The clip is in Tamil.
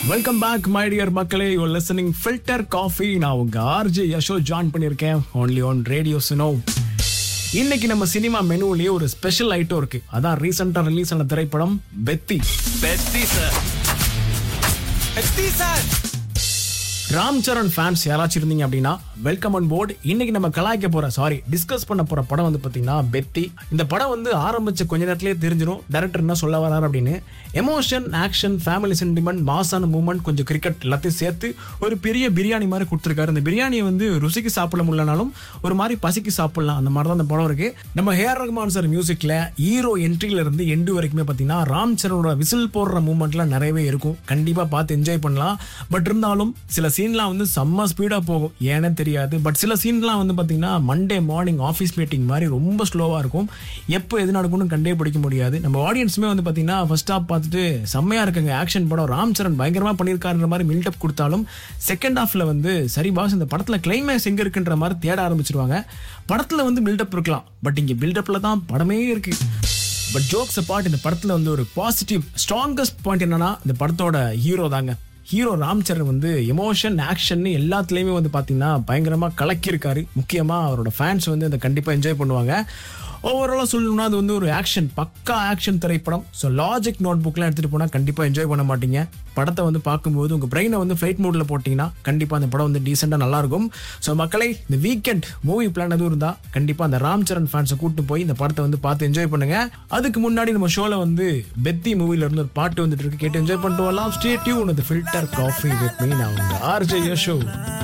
வெல்கம் பேக் மை டியர் மக்களே யூ லிசனிங் ஃபில்டர் காஃபி நான் உங்க ஆர்ஜே யஷோ ஜாயின் பண்ணியிருக்கேன் ஒன்லி ஆன் ரேடியோ சுனோ இன்னைக்கு நம்ம சினிமா மெனுவிலேயே ஒரு ஸ்பெஷல் ஐட்டம் இருக்கு அதான் ரீசெண்டா ரிலீஸ் ஆன திரைப்படம் Peddi Peddi sir Peddi sir Ram Charan fans யாராச்சும் இருந்தீங்க அப்படின்னா வெல்கம் ஆன் போர்டு இன்னைக்கு நம்ம கலாய்க்க போற சாரி டிஸ்கஸ் பண்ண போற படம் வந்து பாத்தீங்கன்னா பெத்தி இந்த படம் வந்து ஆரம்பிச்ச கொஞ்ச நேரத்திலே தெரிஞ்சிடும் டேரக்டர் என்ன சொல்ல வராரு அப்படின்னு எமோஷன் ஆக்ஷன் ஃபேமிலி சென்டிமெண்ட் மாசான மூமெண்ட் கொஞ்சம் கிரிக்கெட் எல்லாத்தையும் சேர்த்து ஒரு பெரிய பிரியாணி மாதிரி கொடுத்துருக்காரு இந்த பிரியாணியை வந்து ருசிக்கு சாப்பிட முடியலனாலும் ஒரு மாதிரி பசிக்கு சாப்பிடலாம் அந்த மாதிரி தான் அந்த படம் இருக்கு நம்ம ஹேர் ரஹ்மான் சார் மியூசிக்ல ஹீரோ என்ட்ரில இருந்து எண்டு வரைக்குமே பாத்தீங்கன்னா ராம் சரணோட விசில் போடுற மூமெண்ட்லாம் நிறையவே இருக்கும் கண்டிப்பா பார்த்து என்ஜாய் பண்ணலாம் பட் இருந்தாலும் சில சீன்லாம் வந்து செம்ம ஸ்பீடா போகும் ஏன்னே தெரியாது பட் சில சீன்லாம் வந்து பாத்தீங்கன்னா மண்டே மார்னிங் ஆஃபீஸ் மீட்டிங் மாதிரி ரொம்ப ஸ்லோவா இருக்கும் எப்போ எது நடக்கும்னு கண்டே பிடிக்க முடியாது நம்ம ஆடியன்ஸுமே வந்து பாத்தீங்கன்னா ஃபர்ஸ்ட் ஹாஃப் பார்த்துட்டு செம்மையா இருக்குங்க ஆக்ஷன் படம் ராம் சரண் பயங்கரமா பண்ணியிருக்காருன்ற மாதிரி மில்டப் கொடுத்தாலும் செகண்ட் ஹாஃப்ல வந்து சரி பாஸ் இந்த படத்துல கிளைமேக்ஸ் எங்க இருக்குன்ற மாதிரி தேட ஆரம்பிச்சிருவாங்க படத்துல வந்து பில்டப் இருக்கலாம் பட் இங்க பில்டப்ல தான் படமே இருக்கு பட் ஜோக்ஸ் அப்பார்ட் இந்த படத்துல வந்து ஒரு பாசிட்டிவ் ஸ்ட்ராங்கஸ்ட் பாயிண்ட் என்னன்னா இந்த படத்தோட ஹீரோ தாங்க ஹீரோ ராம் சரண் வந்து எமோஷன் ஆக்ஷன் எல்லாத்துலேயுமே வந்து பார்த்தீங்கன்னா பயங்கரமாக கலக்கியிருக்காரு முக்கியமாக அவரோட ஃபேன்ஸ் வந்து அதை கண்டிப்பாக என்ஜாய் பண்ணுவாங்க ஓவராலாக சொல்லணும்னா அது வந்து ஒரு ஆக்ஷன் பக்கா ஆக்ஷன் திரைப்படம் ஸோ லாஜிக் நோட் புக்லாம் எடுத்துகிட்டு போனால் கண்டிப்பாக என்ஜாய் பண்ண மாட்டீங்க படத்தை வந்து பார்க்கும்போது உங்கள் பிரெயினை வந்து ஃப்ளைட் மோடில் போட்டிங்கன்னா கண்டிப்பாக அந்த படம் வந்து டீசெண்டாக நல்லாயிருக்கும் ஸோ மக்களை இந்த வீக்கெண்ட் மூவி பிளான் எதுவும் இருந்தால் கண்டிப்பாக அந்த ராம் சரண் ஃபேன்ஸை கூட்டு போய் இந்த படத்தை வந்து பார்த்து என்ஜாய் பண்ணுங்க அதுக்கு முன்னாடி நம்ம ஷோவில் வந்து பெத்தி மூவில இருந்து ஒரு பாட்டு வந்துட்டு இருக்கு கேட்டு என்ஜாய் பண்ணிட்டு வரலாம் stay tune filter coffee with me நான் உங்க ஆர்ஜே யஷோ